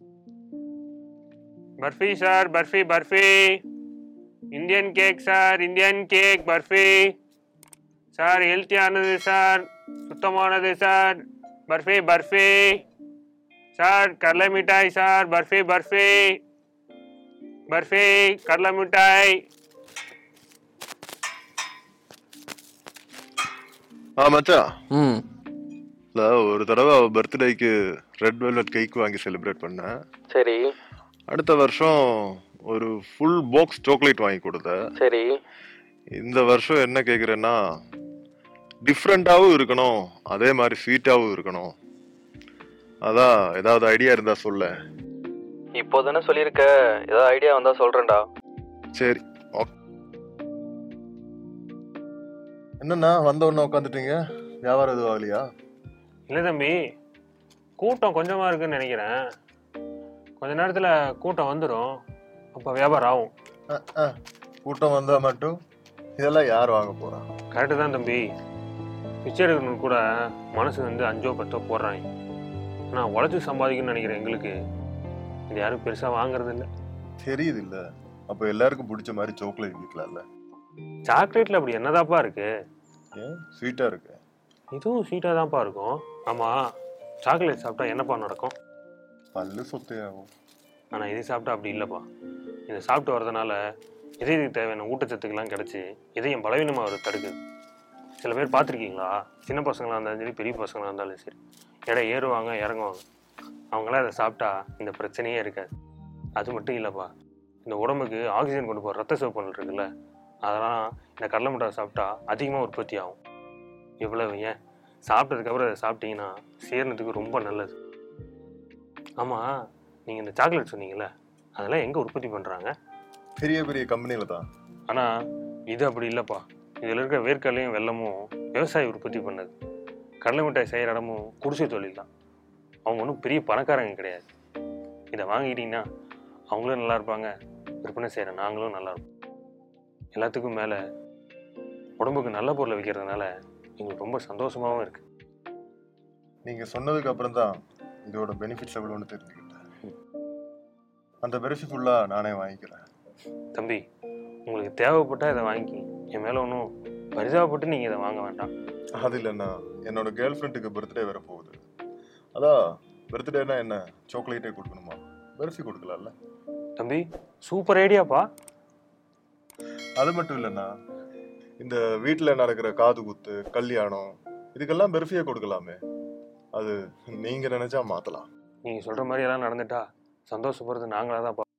Barfi sir barfi barfi Indian cake sir Indian cake barfi sir ஹெல்த்தியானது sir சுத்தமானது sir barfi barfi sir கடலை மிட்டாய் சார் பர்ஃபி பர்ஃபி பர்ஃபி கடலை மிட்டாய் ஆ மச்சான் ம் இல்ல ஒரு தடவை அவ பர்த்டேக்கு ரெட் வெல்வெட் கேக் வாங்கி செலிப்ரேட் பண்ணேன் சரி அடுத்த வருஷம் ஒரு ஃபுல் பாக்ஸ் சாக்லேட் வாங்கி கொடுத்த சரி இந்த வருஷம் என்ன கேக்குறேன்னா டிஃப்ரெண்டாவும் இருக்கணும் அதே மாதிரி ஸ்வீட்டாவும் இருக்கணும் அதான் ஏதாவது ஐடியா இருந்தா சொல்ல இப்போ தானே சொல்லியிருக்க ஏதாவது ஐடியா வந்தா சொல்றேன்டா சரி ஓக். என்னண்ணா வந்த உடனே உட்காந்துட்டீங்க வியாபாரம் எதுவும் ஆகலையா இல்லை தம்பி கூட்டம் கொஞ்சமாக இருக்குன்னு நினைக்கிறேன் கொஞ்ச நேரத்தில் கூட்டம் வந்துடும் அப்போ வியாபாரம் ஆகும் அஹ், அஹ். கூட்டம் வந்தா மட்டும் இதெல்லாம் யார் வாங்க போறா கரெக்டு தான் தம்பி பிச்சை எடுக்கணும் கூட மனசு வந்து அஞ்சோ பத்தோ போடுறாங்க ஆனால் உழைச்சி சம்பாதிக்கணும்னு நினைக்கிறேன் எங்களுக்கு இது யாரும் பெருசாக வாங்குறது இல்லை தெரியுது இல்ல அப்ப எல்லாருக்கும் பிடிச்ச மாதிரி சாக்லேட் விற்கலாம்ல சாக்லேட்டில் அப்படி என்னதாப்பா இருக்கு ஏன் ஸ்வீட்டா இருக்கு இதுவும் ஸ்வீட்டாக தான்ப்பா இருக்கும் ஆமாம் சாக்லேட் சாப்பிட்டா என்னப்பா நடக்கும் பல்லு சொத்தையாகும் ஆனால் இது சாப்பிட்டா அப்படி இல்லைப்பா இதை சாப்பிட்டு வரதுனால இதயத்துக்கு தேவையான ஊட்டச்சத்துக்கெல்லாம் கிடச்சி இதயம் பலவீனமாக வர தடுக்குது சில பேர் பார்த்துருக்கீங்களா சின்ன பசங்களாக இருந்தாலும் சரி பெரிய பசங்களாக இருந்தாலும் சரி எடை ஏறுவாங்க இறங்குவாங்க அவங்களாம் இதை சாப்பிட்டா இந்த பிரச்சனையே இருக்காது அது மட்டும் இல்லைப்பா இந்த உடம்புக்கு ஆக்சிஜன் கொண்டு போகிற ரத்த சிவப்பொருள் இருக்குல்ல அதெல்லாம் இந்த கடலை மிட்டாய் சாப்பிட்டா அதிகமாக உற்பத்தி ஆகும் இவ்வளவு ஏன் சாப்பிட்டதுக்கப்புறம் அதை சாப்பிட்டீங்கன்னா சேரணத்துக்கு ரொம்ப நல்லது ஆமாம் நீங்கள் இந்த சாக்லேட் சொன்னீங்கல்ல அதெல்லாம் எங்கே உற்பத்தி பண்ணுறாங்க பெரிய பெரிய கம்பெனில தான் ஆனால் இது அப்படி இல்லைப்பா இதில் இருக்க வேர்க்கடலையும் வெல்லமும் விவசாயி உற்பத்தி பண்ணது கடலை மிட்டாய் செய்கிற இடமும் குடிசை தொழில் தான் அவங்க ஒன்றும் பெரிய பணக்காரங்க கிடையாது இதை வாங்கிட்டீங்கன்னா அவங்களும் நல்லா இருப்பாங்க விற்பனை செய்கிற நாங்களும் நல்லா இருப்போம் எல்லாத்துக்கும் மேலே உடம்புக்கு நல்ல பொருளை விற்கிறதுனால எங்களுக்கு ரொம்ப சந்தோஷமாகவும் இருக்குது நீங்க சொன்னதுக்கு அப்புறம் தான் இதோட பெனிஃபிட்ஸ் எவ்வளோன்னு தெரிஞ்சுக்கிட்டேன் அந்த பெனிஃபிட் ஃபுல்லா நானே வாங்கிக்கிறேன் தம்பி உங்களுக்கு தேவைப்பட்டால் இதை வாங்கி என் மேலே ஒன்றும் பரிதாபப்பட்டு நீங்கள் இதை வாங்க வேண்டாம் அது இல்லைண்ணா என்னோட கேர்ள் ஃப்ரெண்டுக்கு பர்த்டே வர போகுது அதான் பர்த்டேனா என்ன சாக்லேட்டே கொடுக்கணுமா பெர்ஃபி கொடுக்கலாம்ல தம்பி சூப்பர் ஐடியாப்பா அது மட்டும் இல்லைண்ணா இந்த வீட்டில் நடக்கிற காது குத்து கல்யாணம் இதுக்கெல்லாம் பெர்ஃபியே கொடுக்கலாமே அது நீங்க நினைச்சா மாத்தலாம் நீங்கள் சொல்கிற மாதிரி எல்லாம் நடந்துட்டா சந்தோஷப்படுறது நாங்களாக தான்